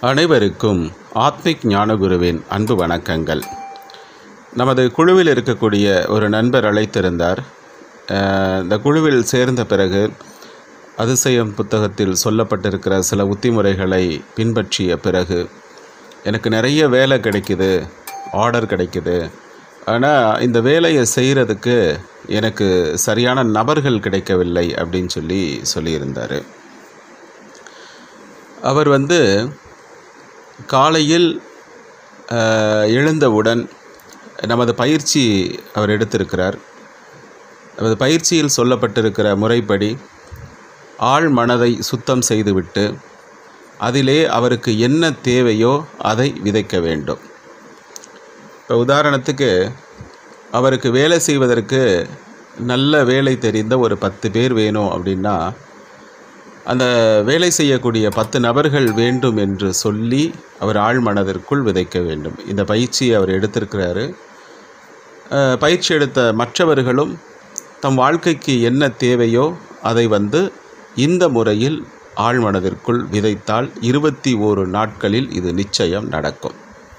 அனைவருக்கும் ஆத்மிக் ஞானகுருவின் அன்பு வணக்கங்கள் நமது குழுவில் இருக்கக்கூடிய ஒரு நண்பர் அழைத்திருந்தார் அஹ், இந்த குழுவில் சேர்ந்த பிறகு அதிசயம் புத்தகத்தில் சொல்லப்பட்டிருக்கிற சில உத்திமுறைகளை பின்பற்றிய பிறகு எனக்கு நிறைய வேலை கிடைக்குது ஆர்டர் கிடைக்குது ஆனால் இந்த வேலையை செய்கிறதுக்கு எனக்கு சரியான நபர்கள் கிடைக்கவில்லை அப்படின்னு சொல்லி சொல்லியிருந்தார் அவர் வந்து காலையில் அஹ், எழுந்தவுடன் நமது பயிற்சி அவர் எடுத்திருக்கிறார் நமது பயிற்சியில் சொல்லப்பட்டிருக்கிற முறைப்படி ஆழ் மனதை சுத்தம் செய்துவிட்டு அதிலே அவருக்கு என்ன தேவையோ அதை விதைக்க வேண்டும் இப்போ உதாரணத்துக்கு அவருக்கு வேலை செய்வதற்கு நல்ல வேலை தெரிந்த ஒரு பத்து பேர் வேணும் அப்படின்னா அந்த வேலை செய்யக்கூடிய பத்து நபர்கள் வேண்டும் என்று சொல்லி அவர் ஆழ்மனதிற்குள் விதைக்க வேண்டும் இந்த பயிற்சியை அவர் எடுத்திருக்கிறாரு அஹ், பயிற்சி எடுத்த மற்றவர்களும் தம் வாழ்க்கைக்கு என்ன தேவையோ அதை வந்து இந்த முறையில் ஆழ்மனதிற்குள் விதைத்தால் இருபத்தி ஓரு நாட்களில் இது நிச்சயம் நடக்கும்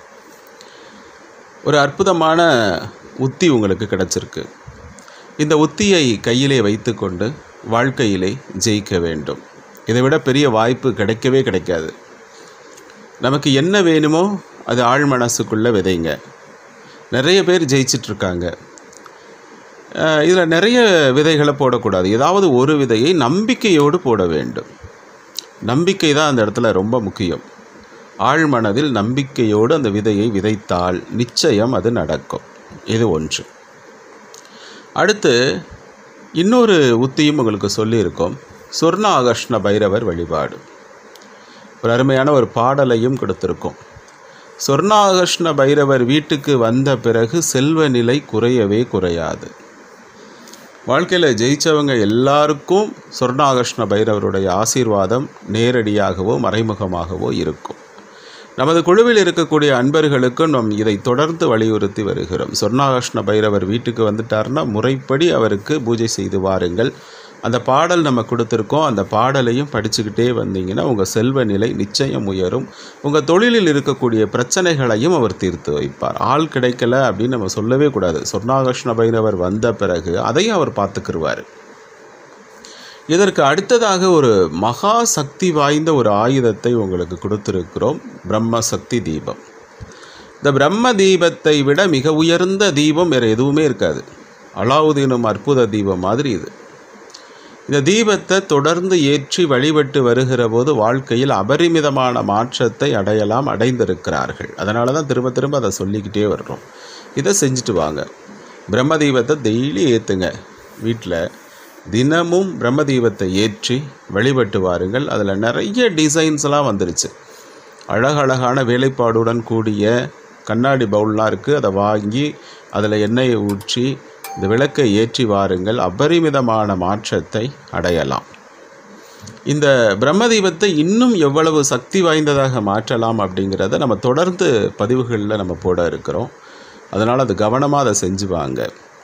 ஒரு அற்புதமான உத்தி உங்களுக்கு கிடச்சிருக்கு இந்த உத்தியை கையிலே வைத்துக்கொண்டு வாழ்க்கையிலே ஜெயிக்க வேண்டும் இதை விட பெரிய வாய்ப்பு கிடைக்கவே கிடைக்காது நமக்கு என்ன வேணுமோ அது ஆழ் மனசுக்குள்ளே விதைங்க நிறைய பேர் ஜெயிச்சிட்ருக்காங்க இதில் நிறைய விதைகளை போடக்கூடாது ஏதாவது ஒரு விதையை நம்பிக்கையோடு போட வேண்டும் நம்பிக்கை தான் அந்த இடத்துல ரொம்ப முக்கியம் ஆழ்மனதில் நம்பிக்கையோடு அந்த விதையை விதைத்தால் நிச்சயம் அது நடக்கும் இது ஒன்று அடுத்து இன்னொரு உத்தியும் உங்களுக்கு சொல்லியிருக்கோம் சொர்ண ஆகர்ஷ்ண பைரவர் வழிபாடு ஒரு அருமையான ஒரு பாடலையும் கொடுத்துருக்கோம் சொர்ணாகர்ஷ்ண பைரவர் வீட்டுக்கு வந்த பிறகு செல்வ நிலை குறையவே குறையாது வாழ்க்கையில் ஜெயித்தவங்க எல்லாருக்கும் சொர்ணாகர்ஷ்ண பைரவருடைய ஆசீர்வாதம் நேரடியாகவோ மறைமுகமாகவோ இருக்கும் நமது குழுவில் இருக்கக்கூடிய அன்பர்களுக்கும் நாம் இதை தொடர்ந்து வலியுறுத்தி வருகிறோம் சொர்ணாகர்ஷ்ண பைரவர் வீட்டுக்கு வந்துட்டார்னா முறைப்படி அவருக்கு பூஜை செய்து வாருங்கள் அந்த பாடல் நம்ம கொடுத்துருக்கோம் அந்த பாடலையும் படிச்சுக்கிட்டே வந்தீங்கன்னா உங்கள் செல்வ நிலை நிச்சயம் உயரும் உங்கள் தொழிலில் இருக்கக்கூடிய பிரச்சனைகளையும் அவர் தீர்த்து வைப்பார் ஆள் கிடைக்கல அப்படின்னு நம்ம சொல்லவே கூடாது சொர்ணாகர்ஷ்ண பைரவர் வந்த பிறகு அதையும் அவர் பார்த்துக்கிருவார் இதற்கு அடுத்ததாக ஒரு மகா சக்தி வாய்ந்த ஒரு ஆயுதத்தை உங்களுக்கு கொடுத்திருக்கிறோம் பிரம்ம சக்தி தீபம் இந்த பிரம்ம தீபத்தை விட மிக உயர்ந்த தீபம் வேறு எதுவுமே இருக்காது அலாவுதீனும் அற்புத தீபம் மாதிரி இது இந்த தீபத்தை தொடர்ந்து ஏற்றி வழிபட்டு வருகிற போது வாழ்க்கையில் அபரிமிதமான மாற்றத்தை அடையலாம் அடைந்திருக்கிறார்கள் அதனால தான் திரும்ப திரும்ப அதை சொல்லிக்கிட்டே வர்றோம் இதை செஞ்சுட்டு வாங்க பிரம்ம தீபத்தை டெய்லி ஏற்றுங்க வீட்டில் தினமும் பிரம்ம தீபத்தை ஏற்றி வழிபட்டு வாருங்கள் அதில் நிறைய டிசைன்ஸ்லாம் வந்துருச்சு அழகழகான வேலைப்பாடுடன் கூடிய கண்ணாடி பவுல்லாம் இருக்குது அதை வாங்கி அதில் எண்ணெயை ஊற்றி இந்த விளக்கை ஏற்றி வாருங்கள் அபரிமிதமான மாற்றத்தை அடையலாம் இந்த பிரம்ம தீபத்தை இன்னும் எவ்வளவு சக்தி வாய்ந்ததாக மாற்றலாம் அப்படிங்கிறத நம்ம தொடர்ந்து பதிவுகளில் நம்ம போட இருக்கிறோம் அதனால் அது கவனமாக அதை செஞ்சு வாங்க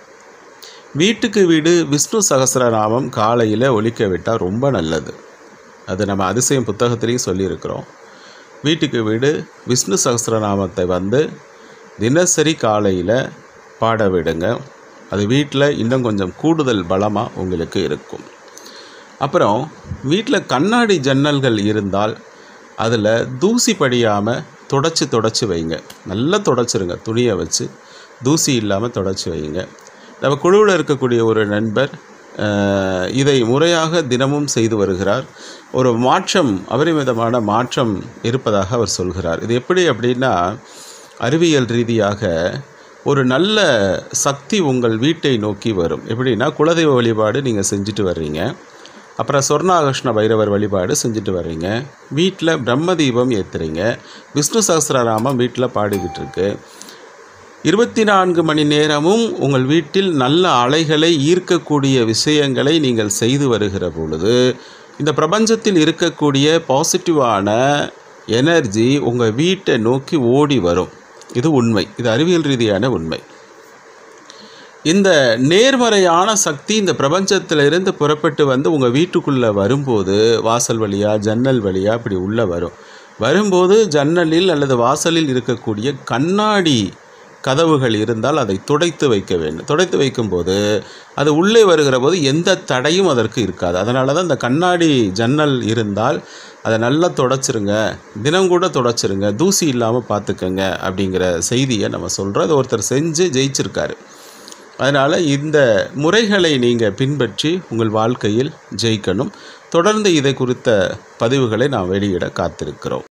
வீட்டுக்கு வீடு விஷ்ணு சகஸ்ரநாமம் காலையில் ஒலிக்க விட்டால் ரொம்ப நல்லது அது நம்ம அதிசயம் புத்தகத்திலையும் சொல்லியிருக்கிறோம் வீட்டுக்கு வீடு விஷ்ணு சகஸ்ரநாமத்தை வந்து தினசரி காலையில் பாட விடுங்க அது வீட்டில் இன்னும் கொஞ்சம் கூடுதல் பலமாக உங்களுக்கு இருக்கும் அப்புறம் வீட்டில் கண்ணாடி ஜன்னல்கள் இருந்தால் அதில் தூசி படியாமல் தொடச்சி தொடச்சி வைங்க நல்லா தொடச்சிருங்க துணியை வச்சு தூசி இல்லாமல் தொடச்சி வைங்க நம்ம குழுவில் இருக்கக்கூடிய ஒரு நண்பர் அஹ், இதை முறையாக தினமும் செய்து வருகிறார் ஒரு மாற்றம் அபரிமிதமான மாற்றம் இருப்பதாக அவர் சொல்கிறார் இது எப்படி அப்படின்னா அறிவியல் ரீதியாக ஒரு நல்ல சக்தி உங்கள் வீட்டை நோக்கி வரும் எப்படின்னா குலதெய்வ வழிபாடு நீங்கள் செஞ்சுட்டு வர்றீங்க அப்புறம் சொர்ணாகர்ஷ்ண பைரவர் வழிபாடு செஞ்சுட்டு வர்றீங்க வீட்டில் பிரம்ம தீபம் ஏற்றுறீங்க விஷ்ணு சகஸ்ரநாமம் வீட்டில் பாடிக்கிட்டு இருக்கு இருபத்தி நான்கு மணி நேரமும் உங்கள் வீட்டில் நல்ல அலைகளை ஈர்க்கக்கூடிய விஷயங்களை நீங்கள் செய்து வருகிற பொழுது இந்த பிரபஞ்சத்தில் இருக்கக்கூடிய பாசிட்டிவான எனர்ஜி உங்கள் வீட்டை நோக்கி ஓடி வரும் இது உண்மை இது அறிவியல் ரீதியான உண்மை இந்த நேர்மறையான சக்தி இந்த பிரபஞ்சத்திலிருந்து புறப்பட்டு வந்து உங்கள் வீட்டுக்குள்ளே வரும்போது வாசல் வழியாக ஜன்னல் வழியாக இப்படி உள்ளே வரும் வரும்போது ஜன்னலில் அல்லது வாசலில் இருக்கக்கூடிய கண்ணாடி கதவுகள் இருந்தால் அதை துடைத்து வைக்க வேண்டும் துடைத்து வைக்கும்போது அது உள்ளே வருகிற போது எந்த தடையும் அதற்கு இருக்காது அதனால தான் இந்த கண்ணாடி ஜன்னல் இருந்தால் அதை நல்லா தொடச்சிருங்க தினம் கூட தொடச்சிருங்க தூசி இல்லாமல் பார்த்துக்கங்க அப்படிங்கிற செய்தியை நம்ம சொல்கிறோம் அது ஒருத்தர் செஞ்சு ஜெயிச்சிருக்காரு அதனால் இந்த முறைகளை நீங்கள் பின்பற்றி உங்கள் வாழ்க்கையில் ஜெயிக்கணும் தொடர்ந்து இதை குறித்த பதிவுகளை நாம் வெளியிட காத்திருக்கிறோம்